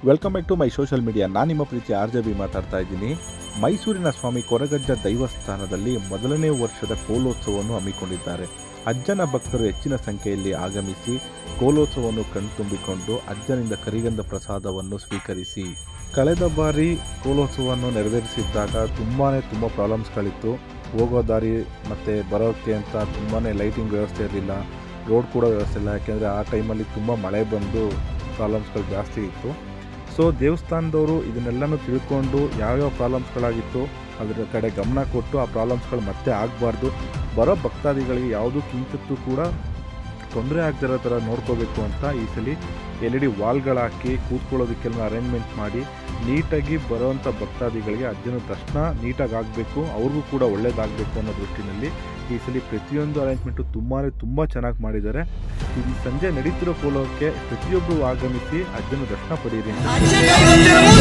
welcome back to my social media ನಾನು ನಿಮ್ಮ ಪ್ರೀತಿ R J B ಮಾತಾಡ್ತಾ ಇದ್ದೀನಿ ಮೈಸೂರಿನ ಸ್ವಾಮಿ ಕೊರಗಜ್ಜ ದೈವಸ್ಥಾನದಲ್ಲಿ ಮೊದಲನೇ ವರ್ಷದ ಕೋಲೋತ್ಸವವನ್ನು ಹಮ್ಮಿಕೊಂಡಿದ್ದಾರೆ ಅಜ್ಜನ ಭಕ್ತರು ಹೆಚ್ಚಿನ ಸಂಖ್ಯೆಯಲ್ಲಿ ಆಗಮಿಸಿ ಕೋಲೋತ್ಸವವನ್ನು ಕಣ್ತುಂಬಿಕೊಂಡು ಅಜ್ಜನಿಂದ ಕರಿಗಂಧ ಪ್ರಸಾದವನ್ನು ಸ್ವೀಕರಿಸಿ ಕಳೆದ ಬಾರಿ ಕೋಲೋತ್ಸವವನ್ನು ನೆರವೇರಿಸಿದ್ದಾಗ ತುಂಬಾ ತುಂಬ ಪ್ರಾಬ್ಲಮ್ಸ್ಗಳಿತ್ತು ಹೋಗೋ ದಾರಿ ಮತ್ತು ಬರೋಕ್ಕೆ ಅಂತ ತುಂಬಾ ಲೈಟಿಂಗ್ ವ್ಯವಸ್ಥೆ ಇರಲಿಲ್ಲ ರೋಡ್ ಕೂಡ ವ್ಯವಸ್ಥೆ ಇಲ್ಲ ಯಾಕೆಂದರೆ ಆ ಟೈಮಲ್ಲಿ ತುಂಬ ಮಳೆ ಬಂದು ಪ್ರಾಬ್ಲಮ್ಸ್ಗಳು ಜಾಸ್ತಿ ಇತ್ತು ಸೊ ದೇವಸ್ಥಾನದವರು ಇದನ್ನೆಲ್ಲನೂ ತಿಳ್ಕೊಂಡು ಯಾವ್ಯಾವ ಪ್ರಾಬ್ಲಮ್ಸ್ಗಳಾಗಿತ್ತು ಅದರ ಕಡೆ ಗಮನ ಕೊಟ್ಟು ಆ ಪ್ರಾಬ್ಲಮ್ಸ್ಗಳು ಮತ್ತೆ ಆಗಬಾರ್ದು ಬರೋ ಭಕ್ತಾದಿಗಳಿಗೆ ಯಾವುದೂ ಕಿಂಚಿತ್ತೂ ಕೂಡ ತೊಂದರೆ ಆಗದಿರೋ ಥರ ನೋಡ್ಕೋಬೇಕು ಅಂತ ಈ ಸಲ ಎಲ್ ಇ ಡಿ ವಾಲ್ಗಳು ಹಾಕಿ ಕೂತ್ಕೊಳ್ಳೋದಕ್ಕೆಲ್ಲ ಅರೇಂಜ್ಮೆಂಟ್ ಮಾಡಿ ನೀಟಾಗಿ ಬರೋವಂಥ ಭಕ್ತಾದಿಗಳಿಗೆ ಅಜ್ಜನ ದರ್ಶನ ನೀಟಾಗಿ ಆಗಬೇಕು ಅವ್ರಿಗೂ ಕೂಡ ಒಳ್ಳೇದಾಗಬೇಕು ಅನ್ನೋ ದೃಷ್ಟಿನಲ್ಲಿ ಈ ಸಲ ಪ್ರತಿಯೊಂದು ಅರೇಂಜ್ಮೆಂಟು ತುಂಬಾ ತುಂಬ ಚೆನ್ನಾಗಿ ಮಾಡಿದ್ದಾರೆ ಈ ಸಂಜೆ ನಡೀತಿರೋ ಕೋಲೋಕ್ಕೆ ಪ್ರತಿಯೊಬ್ಬರು ಆಗಮಿಸಿ ಅಜ್ಜನ ದರ್ಶನ ಪಡೆಯಿರಿ ಅಂತ ಅಜ್ಜ ಕೈ